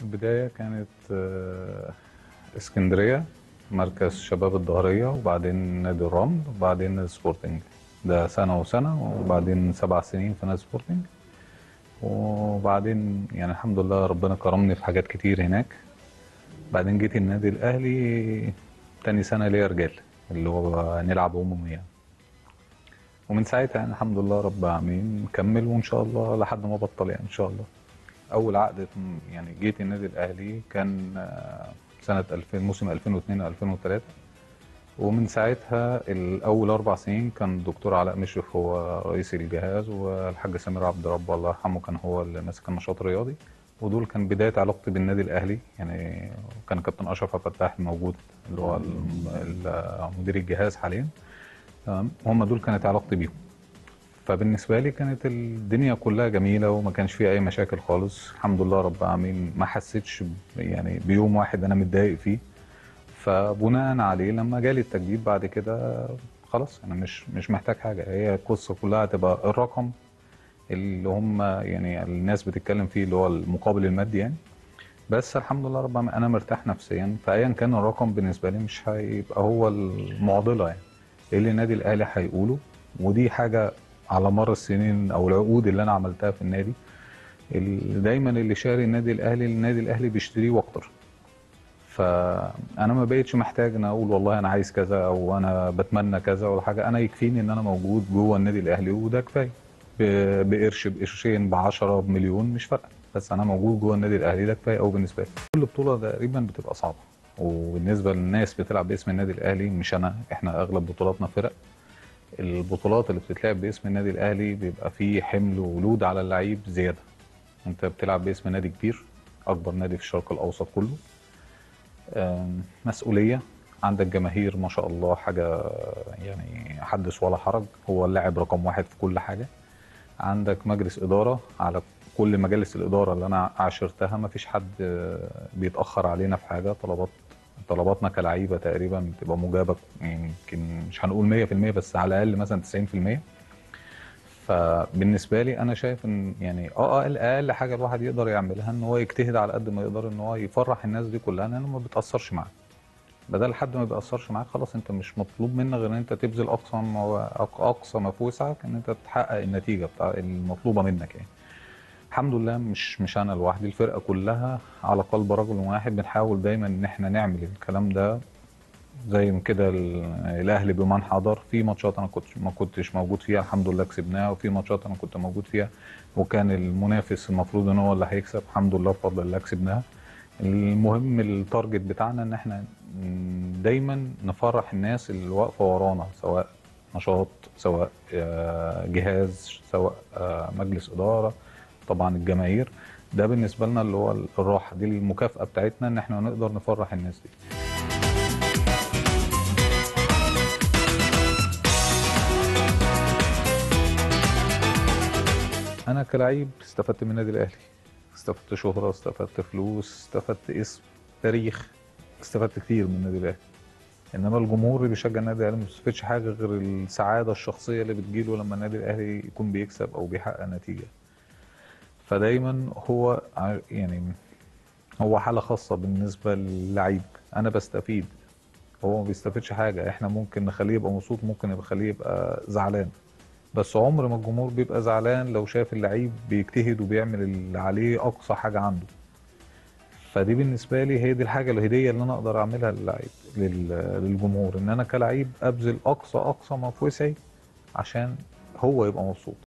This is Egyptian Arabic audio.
البداية كانت آه، اسكندرية مركز شباب الظهرية وبعدين نادي الرمل وبعدين نادي سبورتنج ده سنة وسنة وبعدين سبع سنين في نادي سبورتنج وبعدين يعني الحمد لله ربنا كرمني في حاجات كتير هناك بعدين جيت النادي الأهلي تاني سنة ليا رجال اللي هو نلعب عمومي يعني ومن ساعتها يعني الحمد لله رب العالمين مكمل وإن شاء الله لحد ما بطل يعني إن شاء الله اول عقد يعني جيت النادي الاهلي كان آه، سنه 2000 موسم 2002 2003 ومن ساعتها الاول اربع سنين كان الدكتور علاء مشرف هو رئيس الجهاز والحاج سمير عبد رب الله يرحمه كان هو اللي ماسك النشاط الرياضي ودول كان بدايه علاقتي بالنادي الاهلي يعني كان كابتن اشرف عبد الفتاح الموجود اللي هو الم- ال- مدير الجهاز حاليا تمام هم دول كانت علاقتي بيهم فبالنسبه لي كانت الدنيا كلها جميله وما كانش فيها اي مشاكل خالص الحمد لله رب العالمين ما حسيتش ب- يعني بيوم واحد انا متضايق فيه فبناء عليه لما جالي التجديد بعد كده خلاص انا مش مش محتاج حاجه هي القصه كلها هتبقى الرقم اللي هم يعني الناس بتتكلم فيه اللي هو المقابل المادي يعني بس الحمد لله رب العالمين انا مرتاح نفسيا فايا كان الرقم بالنسبه لي مش هيبقى هو المعضله يعني ايه اللي النادي الاهلي هيقوله ودي حاجه على مر السنين او العقود اللي انا عملتها في النادي اللي دايما اللي شاري النادي الاهلي النادي الاهلي بيشتريه واكتر فانا ما بقتش محتاج ان اقول والله انا عايز كذا او انا بتمنى كذا ولا حاجه انا يكفيني ان انا موجود جوه النادي الاهلي وده كفايه ب- بقرش بقرشين ب 10 بمليون مش فارقه بس انا موجود جوه النادي الاهلي ده كفايه قوي بالنسبه لي كل بطوله تقريبا بتبقى صعبه وبالنسبه للناس بتلعب باسم النادي الاهلي مش انا احنا اغلب بطولاتنا فرق البطولات اللي بتتلعب باسم النادي الاهلي بيبقى فيه حمل ولود على اللعيب زياده انت بتلعب باسم نادي كبير اكبر نادي في الشرق الاوسط كله آم، مسؤوليه عندك جماهير ما شاء الله حاجه يعني حدث ولا حرج هو اللاعب رقم واحد في كل حاجه عندك مجلس اداره على كل مجالس الاداره اللي انا عاشرتها ما فيش حد آه، بيتاخر علينا في حاجه طلبات طلباتنا كلعيبه تقريبا بتبقى مجابه يمكن مش هنقول 100% بس على الاقل مثلا 90% فبالنسبه لي انا شايف ان يعني اه اقل اقل حاجه الواحد يقدر يعملها ان هو يجتهد على قد ما يقدر ان هو يفرح الناس دي كلها لانه ما بتاثرش معاه بدل حد ما بيأثرش معاك خلاص انت مش مطلوب منك غير ان انت تبذل اقصى ما أق- اقصى ما في وسعك ان انت تحقق النتيجه بتاع المطلوبه منك يعني الحمد لله مش مش انا لوحدي الفرقه كلها على قلب رجل واحد بنحاول دايما ان احنا نعمل الكلام ده زي ما كده ال- الاهلي بمن حضر في ماتشات انا كنت ما كنتش موجود فيها الحمد لله كسبناها وفي ماتشات انا كنت موجود فيها وكان المنافس المفروض ان هو اللي هيكسب الحمد لله بفضل الله كسبناها المهم التارجت بتاعنا ان احنا ن- دايما نفرح الناس اللي واقفه ورانا سواء نشاط سواء آه، جهاز سواء آه، مجلس اداره طبعا الجماهير ده بالنسبه لنا اللي هو الراحه دي المكافاه بتاعتنا ان احنا نقدر نفرح الناس دي انا كلعيب استفدت من النادي الاهلي استفدت شهره استفدت فلوس استفدت اسم تاريخ استفدت كتير من النادي الاهلي انما الجمهور اللي بيشجع النادي الاهلي ما بيستفادش حاجه غير السعاده الشخصيه اللي بتجيله لما النادي الاهلي يكون بيكسب او بيحقق نتيجه فدايما هو ع- يعني هو حاله خاصه بالنسبه للعيب انا بستفيد هو ما بيستفيدش حاجه احنا ممكن نخليه يبقى مبسوط ممكن نخليه يبقى زعلان بس عمر ما الجمهور بيبقى زعلان لو شاف اللعيب بيجتهد وبيعمل اللي عليه اقصى حاجه عنده فدي بالنسبه لي هي دي الحاجه الهديه اللي انا اقدر اعملها للعيب لل- للجمهور ان انا كلعيب ابذل اقصى اقصى ما في وسعي عشان هو يبقى مبسوط